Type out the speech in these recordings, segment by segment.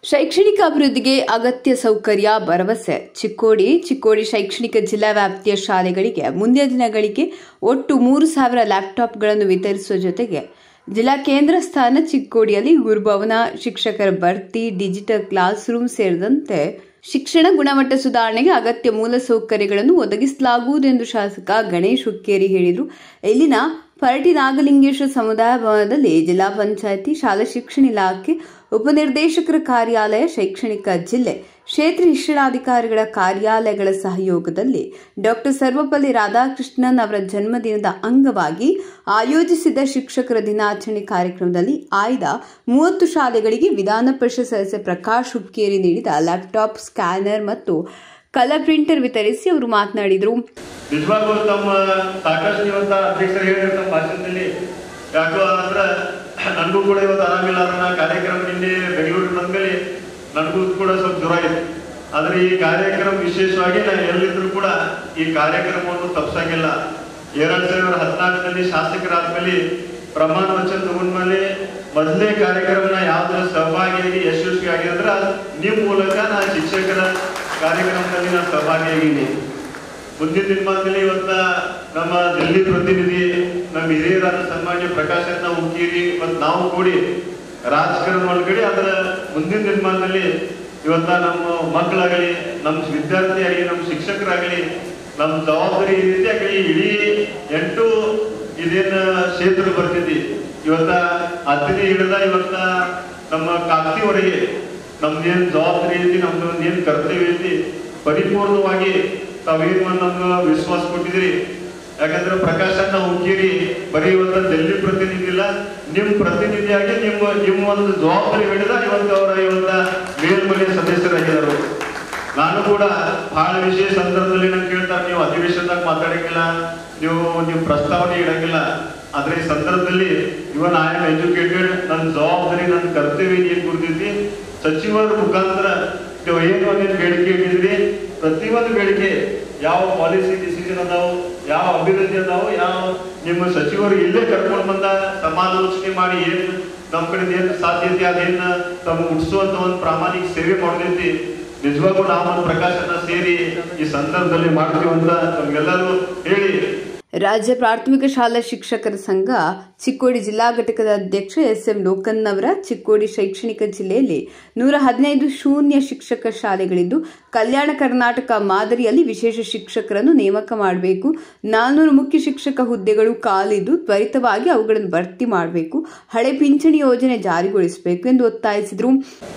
ಶೈಕ್ಷಣಿಕ ಅಭಿವೃದ್ಧಿಗೆ ಅಗತ್ಯ ಸೌಕರ್ಯ ಭರವಸೆ ಚಿಕ್ಕೋಡಿ ಚಿಕ್ಕೋಡಿ ಶೈಕ್ಷಣಿಕ ಜಿಲ್ಲಾ ವ್ಯಾಪ್ತಿಯ ಶಾಲೆಗಳಿಗೆ ಮುಂದಿನ ದಿನಗಳಿಗೆ ಒಟ್ಟು ಮೂರು ಸಾವಿರ ಲ್ಯಾಪ್ಟಾಪ್ಗಳನ್ನು ವಿತರಿಸುವ ಜೊತೆಗೆ ಜಿಲ್ಲಾ ಕೇಂದ್ರ ಸ್ಥಾನ ಚಿಕ್ಕೋಡಿಯಲ್ಲಿ ಗುರುಭವನ ಶಿಕ್ಷಕರ ಭರ್ತಿ ಡಿಜಿಟಲ್ ಕ್ಲಾಸ್ ರೂಮ್ ಸೇರಿದಂತೆ ಶಿಕ್ಷಣ ಗುಣಮಟ್ಟ ಸುಧಾರಣೆಗೆ ಅಗತ್ಯ ಮೂಲಸೌಕರ್ಯಗಳನ್ನು ಒದಗಿಸಲಾಗುವುದು ಎಂದು ಶಾಸಕ ಗಣೇಶ್ ಹುಕ್ಕೇರಿ ಹೇಳಿದರು ಇಲ್ಲಿನ ಪರಟಿ ನಾಗಲಿಂಗೇಶ್ವರ ಸಮುದಾಯ ಭವನದಲ್ಲಿ ಜಿಲ್ಲಾ ಪಂಚಾಯಿತಿ ಶಾಲಾ ಶಿಕ್ಷಣ ಇಲಾಖೆ ಉಪನಿರ್ದೇಶಕರ ಕಾರ್ಯಾಲಯ ಶೈಕ್ಷಣಿಕ ಜಿಲ್ಲೆ ಕ್ಷೇತ್ರ ಶಿಕ್ಷಣಾಧಿಕಾರಿಗಳ ಕಾರ್ಯಾಲಯಗಳ ಸಹಯೋಗದಲ್ಲಿ ಡಾಕ್ಟರ್ ಸರ್ವಪಲ್ಲಿ ರಾಧಾಕೃಷ್ಣನ್ ಅವರ ಜನ್ಮದಿನದ ಅಂಗವಾಗಿ ಆಯೋಜಿಸಿದ್ದ ಶಿಕ್ಷಕರ ದಿನಾಚರಣೆ ಕಾರ್ಯಕ್ರಮದಲ್ಲಿ ಆಯ್ದ ಮೂವತ್ತು ಶಾಲೆಗಳಿಗೆ ವಿಧಾನ ಪರಿಷತ್ ಸದಸ್ಯ ಪ್ರಕಾಶ್ ಹುಕ್ಕೇರಿ ನೀಡಿದ ಲ್ಯಾಪ್ಟಾಪ್ ಸ್ಕ್ಯಾನರ್ ಮತ್ತು ಕಲರ್ ಪ್ರಿಂಟರ್ ವಿತರಿಸಿ ಅವರು ಮಾತನಾಡಿದರು ನಿಜವಾಗ್ಲೂ ತಮ್ಮ ಸಾಕಷ್ಟು ಇವತ್ತ ಅಧ್ಯಕ್ಷರು ಹೇಳಿದ್ರು ತಮ್ಮ ಭಾಷಣದಲ್ಲಿ ಯಾಕೋ ಅಂದ್ರೆ ನನಗೂ ಕೂಡ ಇವತ್ತು ಆರಾಮಿಲ್ಲ ಅದನ್ನ ಕಾರ್ಯಕ್ರಮ ನಿನ್ನೆ ಬೆಂಗಳೂರಿಗೆ ಬಂದ್ಮೇಲೆ ನನಗೂ ಕೂಡ ಸ್ವಲ್ಪ ಜ್ವರ ಇದೆ ಆದ್ರೆ ಈ ಕಾರ್ಯಕ್ರಮ ವಿಶೇಷವಾಗಿ ನಾನು ಎಲ್ಲಿದ್ರು ಕೂಡ ಈ ಕಾರ್ಯಕ್ರಮವನ್ನು ತಪ್ಸಂಗಿಲ್ಲ ಎರಡ್ ಸಾವಿರದ ಹದಿನಾಲ್ಕರಲ್ಲಿ ಶಾಸಕರಾದ್ಮೇಲೆ ಪ್ರಮಾಣ ವಚನ ತಗೊಂಡ್ಮೇಲೆ ಮೊದಲನೇ ಕಾರ್ಯಕ್ರಮನ ಯಾವ್ದ್ರ ಸಹಭಾಗಿಯಾಗಿ ಯಶಸ್ವಿ ಆಗಿದೆ ಅಂದ್ರೆ ನಿಮ್ ಮೂಲಕ ನಾ ಶಿಕ್ಷಕರ ಕಾರ್ಯಕ್ರಮದಲ್ಲಿ ನಾನು ಸಹಭಾಗಿಯಾಗಿದ್ದೀನಿ ಮುಂದಿನ ದಿನಮಾನದಲ್ಲಿ ಇವತ್ತ ನಮ್ಮ ದಿಲ್ಲಿ ಪ್ರತಿನಿಧಿ ನಮ್ಮ ಹಿರಿಯರಾದ ಸನ್ಮಾನ್ಯ ಪ್ರಕಾಶನ ಹುಕ್ಕೇರಿ ಮತ್ತು ನಾವು ಕೂಡಿ ರಾಜಕಾರಣ ಒಳಗಡೆ ಅದರ ಮುಂದಿನ ದಿನಮಾನದಲ್ಲಿ ಇವತ್ತ ನಮ್ಮ ಮಕ್ಕಳಾಗಲಿ ನಮ್ಮ ವಿದ್ಯಾರ್ಥಿಯಾಗಲಿ ನಮ್ಮ ಶಿಕ್ಷಕರಾಗಲಿ ನಮ್ಮ ಜವಾಬ್ದಾರಿ ಏನಿದೆ ಆಗಲಿ ಇಡೀ ಎಂಟು ಇದೇನ ಕ್ಷೇತ್ರ ಬರ್ತಿದ್ದಿ ಇವತ್ತ ಹತ್ತನೇ ಹಿಡಿದ ಇವತ್ತ ನಮ್ಮ ಕಾಕ್ತಿವರೆಗೆ ನಮ್ದೇನ್ ಜವಾಬ್ದಾರಿ ಐತಿ ನಮ್ದು ಏನ್ ಕರ್ತವ್ಯ ಐತಿ ಪರಿಪೂರ್ಣವಾಗಿ ತಾವೇನ್ ನಮ್ಗೆ ವಿಶ್ವಾಸ ಕೊಟ್ಟಿದ್ರಿ ಯಾಕಂದ್ರೆ ಪ್ರಕಾಶ್ ಅಣ್ಣ ಹುಕ್ಕೇರಿ ಬರೀ ಇವತ್ತ ಡೆಲ್ಲಿ ಪ್ರತಿನಿಧಿ ಇಲ್ಲ ನಿಮ್ ಪ್ರತಿನಿಧಿಯಾಗಿ ನಿಮ್ಮ ನಿಮ್ಮ ಒಂದು ಜವಾಬ್ದಾರಿ ಹಿಡಿದ ಇವತ್ತು ಅವರ ಇವತ್ತ ಮೇಲ್ಮನೆ ಸದಸ್ಯರಾಗಿದ್ದಾರೆ ನಾನು ಕೂಡ ಬಹಳ ವಿಷಯ ಸಂದರ್ಭದಲ್ಲಿ ನಂಗೆ ಕೇಳ್ತಾರೆ ನೀವು ಅಧಿವೇಶನದಾಗ ಮಾತಾಡಂಗಿಲ್ಲ ನೀವು ನೀವು ಪ್ರಸ್ತಾವನೆ ಇಡಂಗಿಲ್ಲ ಆದ್ರೆ ಈ ಸಂದರ್ಭದಲ್ಲಿ ಇವನ್ ಐ ಆಮ್ ಎಜುಕೇಟೆಡ್ ನನ್ನ ಜವಾಬ್ದಾರಿ ನನ್ನ ಕರ್ತವ್ಯ ಏನ್ ಗುರುತಿಸಿ ಸಚಿವರ ಮುಖಾಂತರ ನೀವು ಏನು ಒಂದೇನು ಬೇಡಿಕೆ ಇಟ್ಟಿದ್ರಿ ಪ್ರತಿಯೊಂದು ಬೇಡಿಕೆ ಯಾವ ಪಾಲಿಸಿ ಡಿಸಿಷನ್ ಅದಾವು ಯಾವ ಅಭಿವೃದ್ಧಿ ಅದಾವು ಯಾವ ನಿಮ್ಮ ಸಚಿವರು ಇಲ್ಲೇ ಕರ್ಕೊಂಡು ಬಂದ ಸಮಾಲೋಚನೆ ಮಾಡಿ ಏನ್ ನಮ್ಮ ಕಡೆ ಏನ್ ಸಾಧ್ಯತೆ ಅದೇನ್ ತಮ್ಮ ಮುಟ್ಸುವಂತ ಒಂದು ಪ್ರಾಮಾಣಿಕ ಸೇವೆ ಮಾಡೋದೈತಿ ನಿಜವಾಗೂ ನಾವು ಪ್ರಕಾಶನ ಸೇರಿ ಈ ಸಂದರ್ಭದಲ್ಲಿ ಮಾಡ್ತೀವಿ ಅಂತ ನಮ್ಗೆಲ್ಲರೂ ಹೇಳಿ ರಾಜ್ಯ ಪ್ರಾಥಮಿಕ ಶಾಲಾ ಶಿಕ್ಷಕರ ಸಂಘ ಚಿಕ್ಕೋಡಿ ಜಿಲ್ಲಾ ಘಟಕದ ಅಧ್ಯಕ್ಷ ಎಸ್ ಎಂ ಲೋಕನ್ನವರ ಚಿಕ್ಕೋಡಿ ಶೈಕ್ಷಣಿಕ ಜಿಲ್ಲೆಯಲ್ಲಿ ನೂರ ಹದಿನೈದು ಶೂನ್ಯ ಶಿಕ್ಷಕ ಶಾಲೆಗಳಿದ್ದು ಕಲ್ಯಾಣ ಕರ್ನಾಟಕ ಮಾದರಿಯಲ್ಲಿ ವಿಶೇಷ ಶಿಕ್ಷಕರನ್ನು ನೇಮಕ ಮಾಡಬೇಕು ನಾಲ್ನೂರು ಮುಖ್ಯ ಶಿಕ್ಷಕ ಹುದ್ದೆಗಳು ಖಾಲಿದ್ದು ತ್ವರಿತವಾಗಿ ಅವುಗಳನ್ನು ಭರ್ತಿ ಮಾಡಬೇಕು ಹಳೆ ಪಿಂಚಣಿ ಯೋಜನೆ ಜಾರಿಗೊಳಿಸಬೇಕು ಎಂದು ಒತ್ತಾಯಿಸಿದರು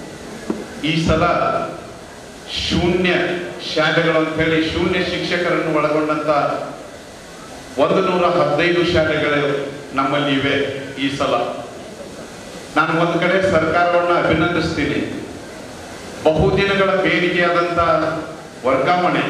ಈ ಸಲ ಶೂನ್ಯ ಶಾಲೆಗಳು ಅಂತ ಹೇಳಿ ಶೂನ್ಯ ಶಿಕ್ಷಕರನ್ನು ಒಳಗೊಂಡಂತ ಒಂದು ನೂರ ಹದಿನೈದು ಶಾಲೆಗಳು ನಮ್ಮಲ್ಲಿ ಇವೆ ಈ ಸಲ ನಾನು ಒಂದು ಕಡೆ ಸರ್ಕಾರವನ್ನು ಅಭಿನಂದಿಸ್ತೀನಿ ಬಹುದಿನಗಳ ಬೇಡಿಕೆಯಾದಂತ ವರ್ಗಾವಣೆ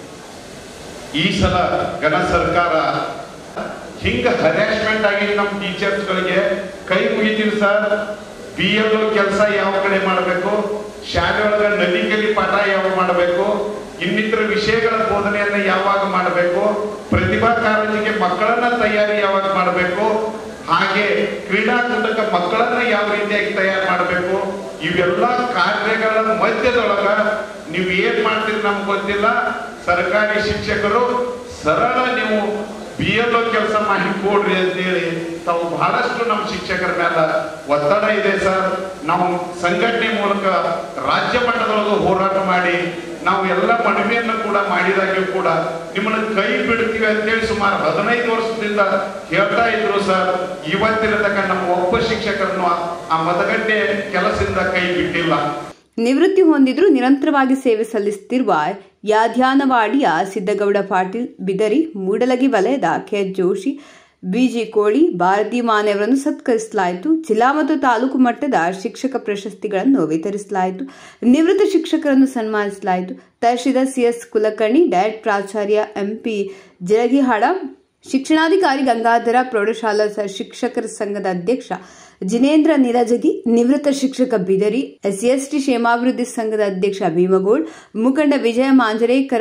ಈ ಸಲ ಘನ ಸರ್ಕಾರ ಹಿಂಗ ಹರಾಸ್ಮೆಂಟ್ ಆಗಿ ನಮ್ಮ ಟೀಚರ್ಸ್ಗಳಿಗೆ ಕೈ ಮುಗಿತೀನಿ ಸರ್ ಬಿ ಎಲ್ ಕೆಲಸ ಯಾವ ಕಡೆ ಮಾಡಬೇಕು ಶಾಲೆ ಒಳಗ ನದಿಕಲಿ ಪಾಠ ಯಾವಾಗ ಮಾಡಬೇಕು ಇನ್ನಿತರ ವಿಷಯಗಳ ಬೋಧನೆಯನ್ನ ಯಾವಾಗ ಮಾಡಬೇಕು ಪ್ರತಿಭಾ ಕಾರಂಜಿಗೆ ಮಕ್ಕಳನ್ನ ತಯಾರಿ ಯಾವಾಗ ಮಾಡಬೇಕು ಹಾಗೆ ಕ್ರೀಡಾಕೂಟಕ್ಕೆ ಮಕ್ಕಳನ್ನ ಯಾವ ರೀತಿಯಾಗಿ ತಯಾರು ಮಾಡಬೇಕು ಇವೆಲ್ಲ ಕಾರ್ಯಗಳ ಮಧ್ಯದೊಳಗ ನೀವು ಏನ್ ಮಾಡ್ತೀರಿ ನಮ್ಗೆ ಗೊತ್ತಿಲ್ಲ ಸರ್ಕಾರಿ ಶಿಕ್ಷಕರು ಸರಳ ನೀವು ಬಿ ಎಲ್ ಕೆಲಸ ಮಾಡಿ ಕೊಡ್ರಿ ಅಂತೇಳಿ ತಾವು ಬಹಳಷ್ಟು ನಮ್ಮ ಶಿಕ್ಷಕರ ಮೇಲೆ ಒತ್ತಡ ಇದೆ ಸರ್ ನಾವು ಸಂಘಟನೆ ಮೂಲಕ ರಾಜ್ಯ ಮಟ್ಟದೊಳಗೆ ಹೋರಾಟ ಮಾಡಿ ನಾವು ಎಲ್ಲ ಮನವಿಯನ್ನು ಕೂಡ ಮಾಡಿದಾಗ್ಯೂ ಕೂಡ ನಿಮ್ಮನ್ನ ಕೈ ಬಿಡ್ತೀವಿ ಅಂತೇಳಿ ಸುಮಾರು ಹದಿನೈದು ವರ್ಷದಿಂದ ಹೇಳ್ತಾ ಇದ್ರು ಸರ್ ಇವತ್ತಿನ ತನಕ ನಮ್ಮ ಒಬ್ಬ ಶಿಕ್ಷಕರನ್ನು ಆ- ಆ ಮತಗಟ್ಟೆ ಕೆಲಸದಿಂದ ಕೈ ಬಿಟ್ಟಿಲ್ಲ ನಿವೃತ್ತಿ ಹೊಂದಿದ್ರು ನಿರಂತರವಾಗಿ ಸೇವೆ ಸಲ್ಲಿಸುತ್ತಿರುವ ಯಾಧ್ಯಾನವಾಡಿಯ ಸಿದ್ದಗೌಡ ಪಾಟೀಲ್ ಬಿದರಿ ಮೂಡಲಗಿ ವಲಯದ ಕೆ ಜೋಶಿ ಬಿಜಿ ಕೋಳಿ ಭಾರತಿ ಮಾನೆಯವರನ್ನು ಸತ್ಕರಿಸಲಾಯಿತು ಜಿಲ್ಲಾ ಮತ್ತು ತಾಲೂಕು ಮಟ್ಟದ ಶಿಕ್ಷಕ ಪ್ರಶಸ್ತಿಗಳನ್ನು ವಿತರಿಸಲಾಯಿತು ನಿವೃತ್ತ ಶಿಕ್ಷಕರನ್ನು ಸನ್ಮಾನಿಸಲಾಯಿತು ತಹಶೀಲ್ದಾರ್ ಸಿಎಸ್ ಕುಲಕರ್ಣಿ ಡಯಟ್ ಪ್ರಾಚಾರ್ಯ ಎಂಪಿ ಜಲಗಿಹಾಡ ಶಿಕ್ಷಣಾಧಿಕಾರಿ ಗಂಗಾಧರ ಪ್ರೌಢಶಾಲಾ ಸ- ಶಿಕ್ಷಕರ ಸಂಘದ ಅಧ್ಯಕ್ಷ ಜಿನೇಂದ್ರ ನಿಲಜಗಿ ನಿವೃತ್ತ ಶಿಕ್ಷಕ ಬಿದರಿ ಎಸ್ಸಿಎಸ್ಟಿ ಕ್ಷೇಮಾಭಿವೃದ್ಧಿ ಸಂಘದ ಅಧ್ಯಕ್ಷ ಭೀಮಗೋಳ್ ಮುಖಂಡ ವಿಜಯ ಮಾಂಜರೇಕರ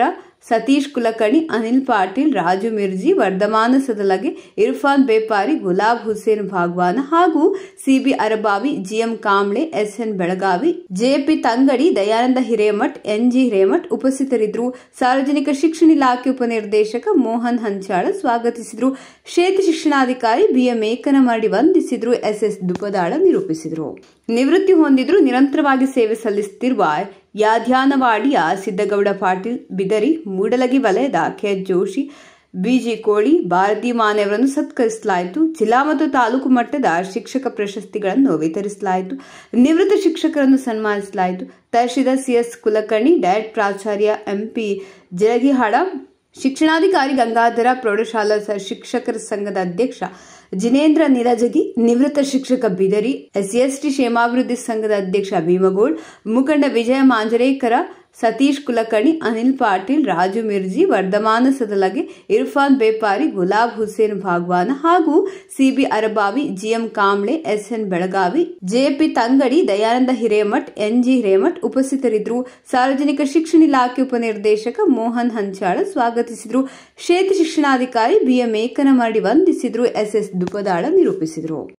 ಸತೀಶ್ ಕುಲಕರ್ಣಿ ಅನಿಲ್ ಪಾಟೀಲ್ ರಾಜು ಮಿರ್ಜಿ ವರ್ಧಮಾನ ಸದಲಗೆ ಇರ್ಫಾನ್ ಬೇಪಾರಿ ಗುಲಾಬ್ ಹುಸೇನ್ ಭಾಗ್ವಾನ ಹಾಗೂ CB Arabavi GM Kamble SN Belagavi JP Tangadi Dayananda Hiremath NG Hiremath ಉಪಸ್ಥಿತರಿದ್ದರು ಸಾರ್ವಜನಿಕ ಶಿಕ್ಷಣ ಇಲಾಖೆ ಉಪನಿರ್ದೇಶಕ ಮೋಹನ್ ಹಂಚಾಳ ಸ್ವಾಗತಿಸಿದರು ಕ್ಷೇತ್ರ ಶಿಕ್ಷಣಾಧಿಕಾರಿ ಬಿಎಂ ಏಕನಮರಡಿ ವಂದಿಸಿದ್ರು ಎಸ್ಎಸ್ ದುಪದಾಳ ನಿರೂಪಿಸಿದರು ನಿವೃತ್ತಿ ಹೊಂದಿದ್ರು ನಿರಂತರವಾಗಿ ಸೇವೆ ಸಲ್ಲಿಸುತ್ತಿರುವ ಯಾಧ್ಯಾನವಾಡಿಯ ಸಿದ್ದಗೌಡ ಪಾಟೀಲ್ ಬಿದರಿ ಮೂಡಲಗಿ ವಲಯದ ಕೆ ಜೋಶಿ ಬಿಜಿ ಕೋಳಿ ಭಾರತಿ ಮಾನೆಯವರನ್ನು ಸತ್ಕರಿಸಲಾಯಿತು ಜಿಲ್ಲಾ ಮತ್ತು ತಾಲೂಕು ಮಟ್ಟದ ಶಿಕ್ಷಕ ಪ್ರಶಸ್ತಿಗಳನ್ನು ವಿತರಿಸಲಾಯಿತು ನಿವೃತ್ತ ಶಿಕ್ಷಕರನ್ನು ಸನ್ಮಾನಿಸಲಾಯಿತು ತಹಶೀಲ್ದಾರ್ ಸಿಎಸ್ ಕುಲಕರ್ಣಿ ಡಯಟ್ ಪ್ರಾಚಾರ್ಯ ಎಂಪಿ ಜಲಗಿಹಾಳ ಶಿಕ್ಷಣಾಧಿಕಾರಿ ಗಂಗಾಧರ ಪ್ರೌಢಶಾಲಾ ಶಿಕ್ಷಕರ ಸಂಘದ ಅಧ್ಯಕ್ಷ ಜಿನೇಂದ್ರ ನಿರಜಗಿ ನಿವೃತ್ತ ಶಿಕ್ಷಕ ಬಿದರಿ ಎಸ್ಸಿಎಸ್ಟಿ ಕ್ಷೇಮಾಭಿವೃದ್ಧಿ ಸಂಘದ ಅಧ್ಯಕ್ಷ ಭೀಮಗೋಳ್ ಮುಖಂಡ ವಿಜಯ ಮಾಂಜರೇಕರ ಸತೀಶ್ ಕುಲಕರ್ಣಿ ಅನಿಲ್ ಪಾಟೀಲ್ ರಾಜು ಮಿರ್ಜಿ ವರ್ಧಮಾನ ಸದಲಗೆ ಇರ್ಫಾನ್ ಬೇಪಾರಿ ಗುಲಾಬ್ ಹುಸೇನ್ ಭಾಗ್ವಾನ ಹಾಗೂ CB Arabavi GM Kamble SN Belagavi JP Tangadi Dayananda Hiremath NG Hiremath ಉಪಸ್ಥಿತರಿದ್ದರು ಸಾರ್ವಜನಿಕ ಶಿಕ್ಷಣ ಇಲಾಖೆ ಉಪನಿರ್ದೇಶಕ ಮೋಹನ್ ಹಂಚಾಳ ಸ್ವಾಗತಿಸಿದರು ಕ್ಷೇತ್ರ ಶಿಕ್ಷಣಾಧಿಕಾರಿ ಬಿಎಂ ಏಕನಮರಡಿ ವಂದಿಸಿದ್ರು ಎಸ್ಎಸ್ ದುಪದಾಳ ನಿರೂಪಿಸಿದರು